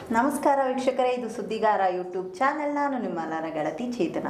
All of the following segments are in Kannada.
ನಮಸ್ಕಾರ ವೀಕ್ಷಕರೇ ಇದು ಸುದ್ದಿಗಾರ ಯೂಟ್ಯೂಬ್ ಚಾನೆಲ್ ನಾನು ನಿಮ್ಮೆಲ್ಲರ ಗೆಳತಿ ಚೇತನ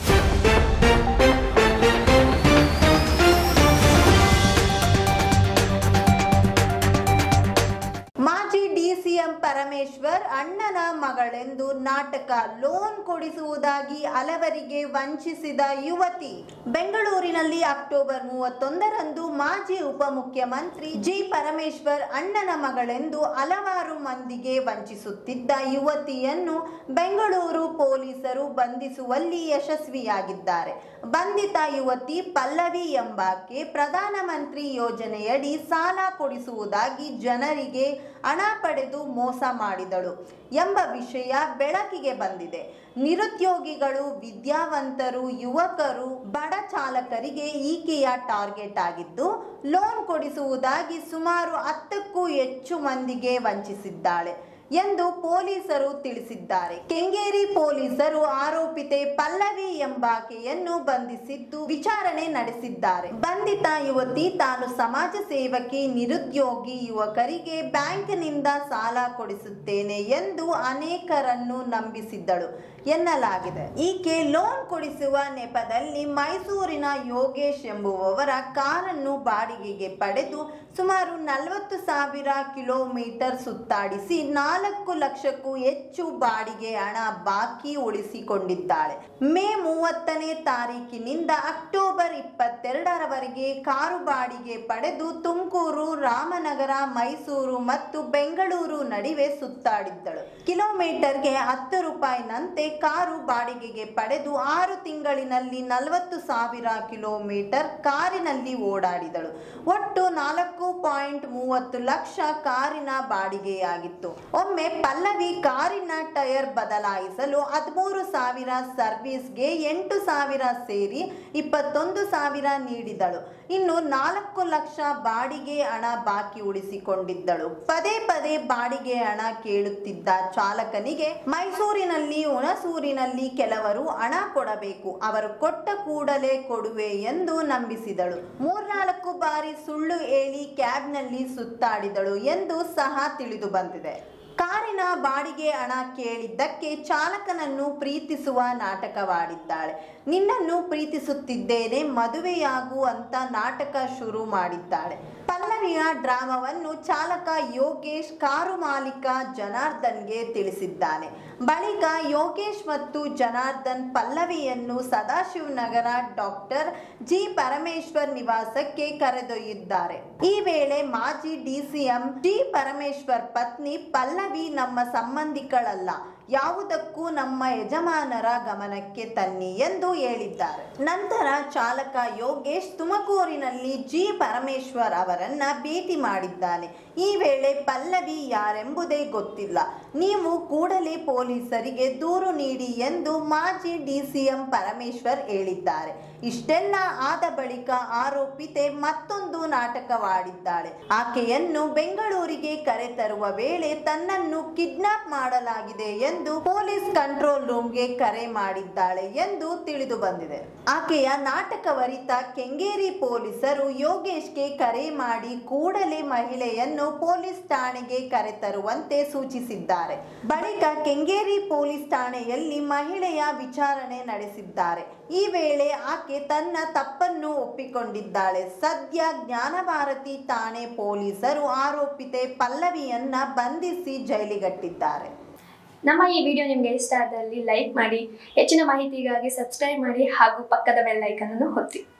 ಮಾಜಿ ಡಿಸಿಎಂ ಪರಮೇಶ್ವರ್ ಅಣ್ಣನ ಮಗಳೆಂದು ನಾಟಕ ಲೋನ್ ಕೊಡಿಸುವುದಾಗಿ ಹಲವರಿಗೆ ವಂಚಿಸಿದ ಯುವತಿ ಬೆಂಗಳೂರಿನಲ್ಲಿ ಅಕ್ಟೋಬರ್ ಮೂವತ್ತೊಂದರಂದು ಮಾಜಿ ಉಪಮುಖ್ಯಮಂತ್ರಿ ಜಿ ಪರಮೇಶ್ವರ್ ಅಣ್ಣನ ಮಗಳೆಂದು ಹಲವಾರು ಮಂದಿಗೆ ವಂಚಿಸುತ್ತಿದ್ದ ಯುವತಿಯನ್ನು ಬೆಂಗಳೂರು ಪೊಲೀಸರು ಬಂಧಿಸುವಲ್ಲಿ ಯಶಸ್ವಿಯಾಗಿದ್ದಾರೆ ಬಂಧಿತ ಯುವತಿ ಪಲ್ಲವಿ ಎಂಬಾಕೆ ಪ್ರಧಾನಮಂತ್ರಿ ಯೋಜನೆಯಡಿ ಸಾಲ ಕೊಡಿಸುವುದಾಗಿ ಜನರಿಗೆ ಹಣ ಪಡೆದು ಮೋಸ ಮಾಡಿದಳು ಎಂಬ ವಿಷಯ ಬೆಳಕಿಗೆ ಬಂದಿದೆ ನಿರುದ್ಯೋಗಿಗಳು ವಿದ್ಯಾವಂತರು ಯುವಕರು ಬಡ ಚಾಲಕರಿಗೆ ಈಕೆಯ ಟಾರ್ಗೆಟ್ ಆಗಿದ್ದು ಲೋನ್ ಕೊಡಿಸುವುದಾಗಿ ಸುಮಾರು ಹತ್ತಕ್ಕೂ ಹೆಚ್ಚು ಮಂದಿಗೆ ವಂಚಿಸಿದ್ದಾಳೆ ಎಂದು ಪೊಲೀಸರು ತಿಳಿಸಿದ್ದಾರೆ ಕೆಂಗೇರಿ ಪೊಲೀಸರು ಆರೋಪಿತೆ ಪಲ್ಲವಿ ಎಂಬಾಕೆಯನ್ನು ಬಂಧಿಸಿದ್ದು ವಿಚಾರಣೆ ನಡೆಸಿದ್ದಾರೆ ಬಂಧಿತ ಯುವತಿ ತಾನು ಸಮಾಜ ಸೇವಕಿ ನಿರುದ್ಯೋಗಿ ಯುವಕರಿಗೆ ಬ್ಯಾಂಕ್ನಿಂದ ಸಾಲ ಕೊಡಿಸುತ್ತೇನೆ ಎಂದು ಅನೇಕರನ್ನು ನಂಬಿಸಿದ್ದಳು ಎನ್ನಲಾಗಿದೆ ಈಕೆ ಲೋನ್ ಕೊಡಿಸುವ ನೆಪದಲ್ಲಿ ಮೈಸೂರಿನ ಯೋಗೇಶ್ ಎಂಬುವವರ ಕಾರನ್ನು ಬಾಡಿಗೆಗೆ ಪಡೆದು ಸುಮಾರು ನಲವತ್ತು ಸಾವಿರ ಕಿಲೋಮೀಟರ್ ಸುತ್ತಾಡಿಸಿ ನಾಲ್ಕು ಲಕ್ಷಕ್ಕೂ ಹೆಚ್ಚು ಬಾಡಿಗೆ ಹಣ ಬಾಕಿ ಉಳಿಸಿಕೊಂಡಿದ್ದಾಳೆ ಮೇ ಮೂವತ್ತನೇ ತಾರೀಕಿನಿಂದ ಅಕ್ಟೋಬರ್ ಇಪ್ಪತ್ತೆರಡರವರೆಗೆ ಕಾರು ಬಾಡಿಗೆ ಪಡೆದು ತುಮಕೂರು ರಾಮನಗರ ಮೈಸೂರು ಮತ್ತು ಬೆಂಗಳೂರು ನಡುವೆ ಸುತ್ತಾಡಿದ್ದಳು ಕಿಲೋಮೀಟರ್ಗೆ ಹತ್ತು ರೂಪಾಯಿನಂತೆ ಕಾರು ಬಾಡಿಗೆಗೆ ಪಡೆದು ಆರು ತಿಂಗಳಿನಲ್ಲಿ ನಲವತ್ತು ಸಾವಿರ ಕಿಲೋಮೀಟರ್ ಕಾರಿನಲ್ಲಿ ಓಡಾಡಿದಳು ಒಟ್ಟು ನಾಲ್ಕು ಪಾಯಿಂಟ್ ಮೂವತ್ತು ಲಕ್ಷ ಕಾರಿನ ಬಾಡಿಗೆಯಾಗಿತ್ತು ಒಮ್ಮೆ ಪಲ್ಲವಿ ಕಾರಿನ ಟೈರ್ ಬದಲಾಯಿಸಲು ಹದಿಮೂರು ಸಾವಿರ ಸರ್ವಿಸ್ಗೆ ಎಂಟು ಸಾವಿರ ಸೇರಿ ಇಪ್ಪತ್ತೊಂದು ಸಾವಿರ ನೀಡಿದಳು ಇನ್ನು ನಾಲ್ಕು ಲಕ್ಷ ಬಾಡಿಗೆ ಹಣ ಬಾಕಿ ಉಳಿಸಿಕೊಂಡಿದ್ದಳು ಪದೇ ಪದೇ ಬಾಡಿಗೆ ಹಣ ಕೇಳುತ್ತಿದ್ದ ಚಾಲಕನಿಗೆ ಮೈಸೂರಿನಲ್ಲಿ ಹುಣಸೂರಿನಲ್ಲಿ ಕೆಲವರು ಹಣ ಕೊಡಬೇಕು ಅವರು ಕೊಟ್ಟ ಕೂಡಲೇ ಕೊಡುವೆ ಎಂದು ನಂಬಿಸಿದಳು ಮೂರ್ನಾಲ್ಕು ಬಾರಿ ಸುಳ್ಳು ಹೇಳಿ ಕ್ಯಾಬ್ನಲ್ಲಿ ಸುತ್ತಾಡಿದಳು ಎಂದು ಸಹ ತಿಳಿದು ಬಂದಿದೆ ಕಾರಿನ ಬಾಡಿಗೆ ಹಣ ಕೇಳಿದ್ದಕ್ಕೆ ಚಾಲಕನನ್ನು ಪ್ರೀತಿಸುವ ನಾಟಕವಾಡಿದ್ದಾಳೆ ನಿನ್ನನ್ನು ಪ್ರೀತಿಸುತ್ತಿದ್ದೇನೆ ಮದುವೆಯಾಗು ಅಂತ ನಾಟಕ ಶುರು ಮಾಡಿದ್ದಾಳೆ ಪಲ್ಲವಿಯ ಡ್ರಾಮವನ್ನು ಚಾಲಕ ಯೋಗೇಶ್ ಕಾರು ಮಾಲೀಕ ಜನಾರ್ದನ್ಗೆ ತಿಳಿಸಿದ್ದಾನೆ ಬಳಿಕ ಯೋಗೇಶ್ ಮತ್ತು ಜನಾರ್ದನ್ ಪಲ್ಲವಿಯನ್ನು ಸದಾಶಿವನಗರ ಡಾಕ್ಟರ್ ಜಿ ಪರಮೇಶ್ವರ್ ನಿವಾಸಕ್ಕೆ ಕರೆದೊಯ್ದಿದ್ದಾರೆ ಈ ವೇಳೆ ಮಾಜಿ ಡಿಸಿಎಂ ಜಿ ಪರಮೇಶ್ವರ್ ಪತ್ನಿ ಪಲ್ಲವಿ ನಮ್ಮ ಸಂಬಂಧಿಗಳಲ್ಲ ಯಾವುದಕ್ಕೂ ನಮ್ಮ ಯಜಮಾನರ ಗಮನಕ್ಕೆ ತನ್ನಿ ಎಂದು ಹೇಳಿದ್ದಾರೆ ನಂತರ ಚಾಲಕ ಯೋಗೇಶ್ ತುಮಕೂರಿನಲ್ಲಿ ಜಿ ಪರಮೇಶ್ವರ್ ಅವರನ್ನ ಭೇಟಿ ಮಾಡಿದ್ದಾನೆ ಈ ವೇಳೆ ಪಲ್ಲವಿ ಯಾರೆಂಬುದೇ ಗೊತ್ತಿಲ್ಲ ನೀವು ಕೂಡಲೇ ಪೊಲೀಸರಿಗೆ ದೂರು ನೀಡಿ ಎಂದು ಮಾಜಿ ಡಿಸಿಎಂ ಪರಮೇಶ್ವರ್ ಹೇಳಿದ್ದಾರೆ ಇಷ್ಟೆಲ್ಲ ಆದ ಬಳಿಕ ಆರೋಪಿತೆ ಮತ್ತೊಂದು ನಾಟಕವಾಡಿದ್ದಾಳೆ ಆಕೆಯನ್ನು ಬೆಂಗಳೂರಿಗೆ ಕರೆತರುವ ವೇಳೆ ತನ್ನನ್ನು ಕಿಡ್ನಾಪ್ ಮಾಡಲಾಗಿದೆ ಎಂದು ಪೊಲೀಸ್ ಕಂಟ್ರೋಲ್ ರೂಮ್ಗೆ ಕರೆ ಮಾಡಿದ್ದಾಳೆ ಎಂದು ತಿಳಿದು ಬಂದಿದೆ ಆಕೆಯ ನಾಟಕವರಿತ ಕೆಂಗೇರಿ ಪೊಲೀಸರು ಯೋಗೇಶ್ಗೆ ಕರೆ ಮಾಡಿ ಕೂಡಲೇ ಮಹಿಳೆಯನ್ನು ಪೊಲೀಸ್ ಠಾಣೆಗೆ ಕರೆತರುವಂತೆ ಸೂಚಿಸಿದ್ದಾರೆ ಬಳಿಕ ಕೆಂಗೇರಿ ಪೊಲೀಸ್ ಠಾಣೆಯಲ್ಲಿ ಮಹಿಳೆಯ ವಿಚಾರಣೆ ನಡೆಸಿದ್ದಾರೆ ಈ ವೇಳೆ ಆಕೆ ತನ್ನ ತಪ್ಪನ್ನು ಒಪ್ಪಿಕೊಂಡಿದ್ದಾಳೆ ಸದ್ಯ ಜ್ಞಾನಭಾರತಿ ಠಾಣೆ ಪೊಲೀಸರು ಆರೋಪಿತೆ ಪಲ್ಲವಿಯನ್ನ ಬಂಧಿಸಿ ಜೈಲಿಗಟ್ಟಿದ್ದಾರೆ ನಮ್ಮ ಈ ವಿಡಿಯೋ ನಿಮಗೆ ಇಷ್ಟ ಆದಲ್ಲಿ ಲೈಕ್ ಮಾಡಿ ಹೆಚ್ಚಿನ ಮಾಹಿತಿಗಾಗಿ ಸಬ್ಸ್ಕ್ರೈಬ್ ಮಾಡಿ ಹಾಗೂ ಪಕ್ಕದ ಬೆಲ್ ಐಕನ್ ಅನ್ನು ಒತ್ತಿ